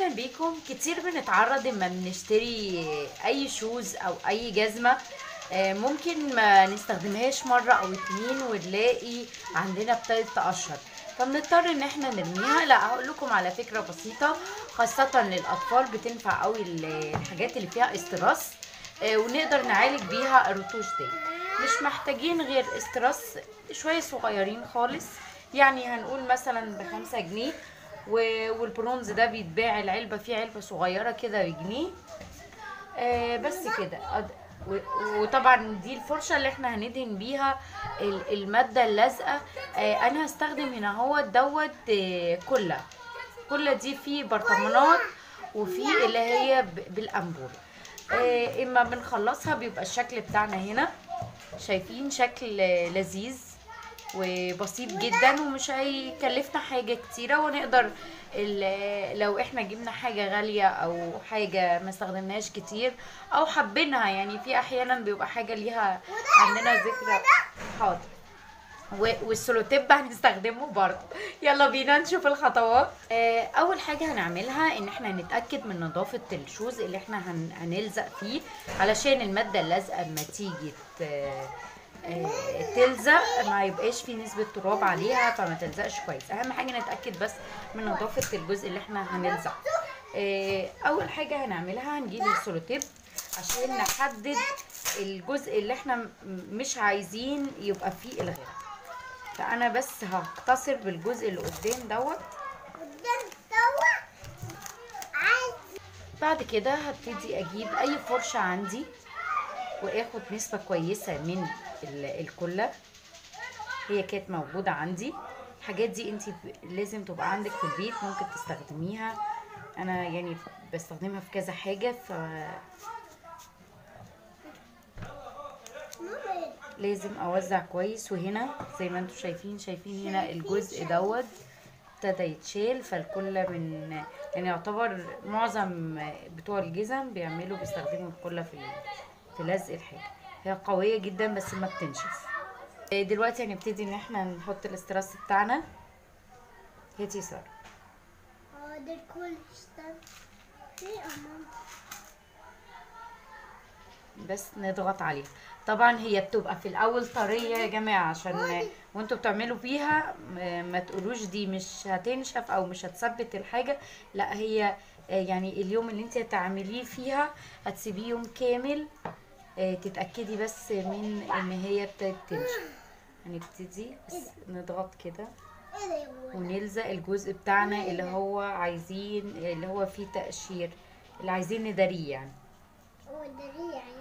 اهلا بيكم كتير بنتعرض اما بنشتري اي شوز او اي جزمه آه، ممكن ما نستخدمهاش مرة او اتنين ونلاقي عندنا ابتدت تقشر فبنضطر ان احنا نرميها لا هقول لكم على فكرة بسيطة خاصة للاطفال بتنفع قوي ال- الحاجات اللي فيها استراس آه، ونقدر نعالج بيها الرطوش دي مش محتاجين غير استراس شوية صغيرين خالص يعني هنقول مثلا بخمسة جنيه و- والبرونز ده بيتباع العلبة فيه علبة صغيرة كده بجنيه آه بس كده أد- و- وطبعا دي الفرشة اللي احنا هندهن بيها ال- المادة اللازقة آه انا هستخدم هنا هو دوت آه كلة كلة دي في برطمانات وفي اللي هي ب- بالانبول آه اما بنخلصها بيبقى الشكل بتاعنا هنا شايفين شكل آه، لذيذ وبسيط جدا ومش هيكلفنا حاجة كتيرة ونقدر ال- لو احنا جبنا حاجة غالية او حاجة ما استخدمناهاش كتير او حابينها يعني في احيانا بيبقى حاجة ليها عندنا ذكرى حاضر و- والسولوتيب هنستخدمه برضه يلا بينا نشوف الخطوات آه، اول حاجه هنعملها ان احنا نتاكد من نظافه الشوز اللي احنا هن- هنلزق فيه علشان الماده اللازقه اما تيجي ت- آه، تلزق ما يبقاش في نسبه تراب عليها فما تلزقش كويس اهم حاجه نتاكد بس من نظافه الجزء اللي احنا هنلزق آه، اول حاجه هنعملها هنجيب السولوتيب عشان نحدد الجزء اللي احنا م- مش عايزين يبقى فيه الغيره فانا بس هقتصر بالجزء اللي قدام دوت قدام توا عايز بعد كده هبتدي اجيب اي فرشة عندي واخد نسبة كويسة من ال- الكلة هي كانت موجودة عندي الحاجات دي انت لازم تبقى عندك في البيت ممكن تستخدميها انا يعني بستخدمها في كذا حاجة ف ماما لازم اوزع كويس وهنا زي ما انتم شايفين شايفين هنا الجزء دوت ابتدى يتشال فالكل من يعني يعتبر معظم بتوع الجزم بيعملوا بيستخدموا الكلة في في لزق الحاجة هي قوية جدا بس ما بتنشف دلوقتي هنبتدي ان احنا نحط الاستراس بتاعنا هاتي سارة اه ده كل اشتغل في امام بس نضغط عليها طبعا هي بتبقى في الاول طريه يا جماعه عشان وانتوا بتعملوا فيها م- ما تقولوش دي مش هتنشف او مش هتثبت الحاجه لا هي آه، يعني اليوم اللي انت هتعمليه فيها هتسيبيه يوم كامل آه، تتاكدي بس من ان هي ابتدت تنشف هنبتدي بس نضغط كده ايه ده يا ولد ونلزق الجزء بتاعنا اللي هو عايزين اللي هو فيه تقشير اللي عايزين نداريه يعني هو ده ليه يعني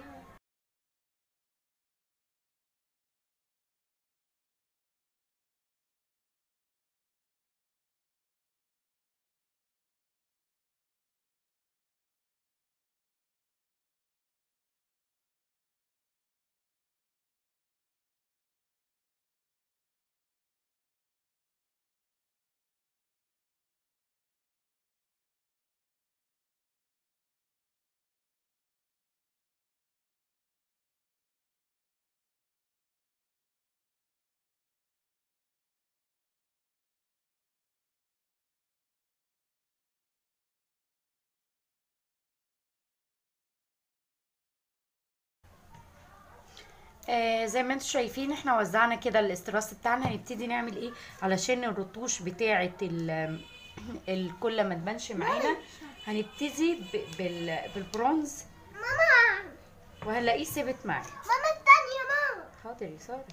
آه زي ما انتم شايفين احنا وزعنا كده الاستراس بتاعنا هنبتدي نعمل ايه علشان الرطوش بتاعه ال- الكل ما تبانش معانا هنبتدي ب- بال- بالبرونز ماما وهنلاقيه ثابت معايا ماما التانية ماما حاضر يا ساره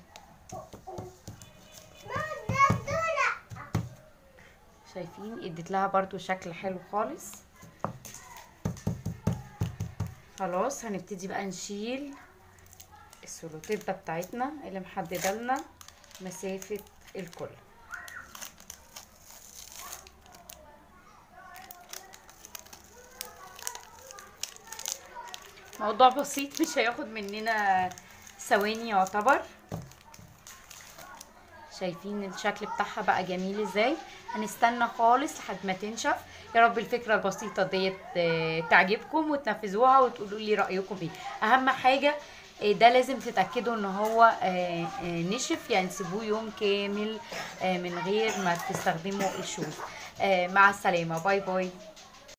ماما ده دول شايفين اديت لها برضو شكل حلو خالص خلاص هنبتدي بقى نشيل السولوتيبه بتاعتنا اللي محدده لنا مسافه الكل موضوع بسيط مش هياخد مننا ثواني يعتبر شايفين الشكل بتاعها بقى جميل ازاي هنستنى خالص لحد ما تنشف يا رب الفكره البسيطه ديت آه، تعجبكم وتنفذوها وتقولوا لي رايكم ايه اهم حاجه آه، ده لازم تتاكدوا ان هو آه، آه، نشف يعني تسيبوه يوم كامل آه، من غير ما تستخدموا الشوز آه، مع السلامه باي باي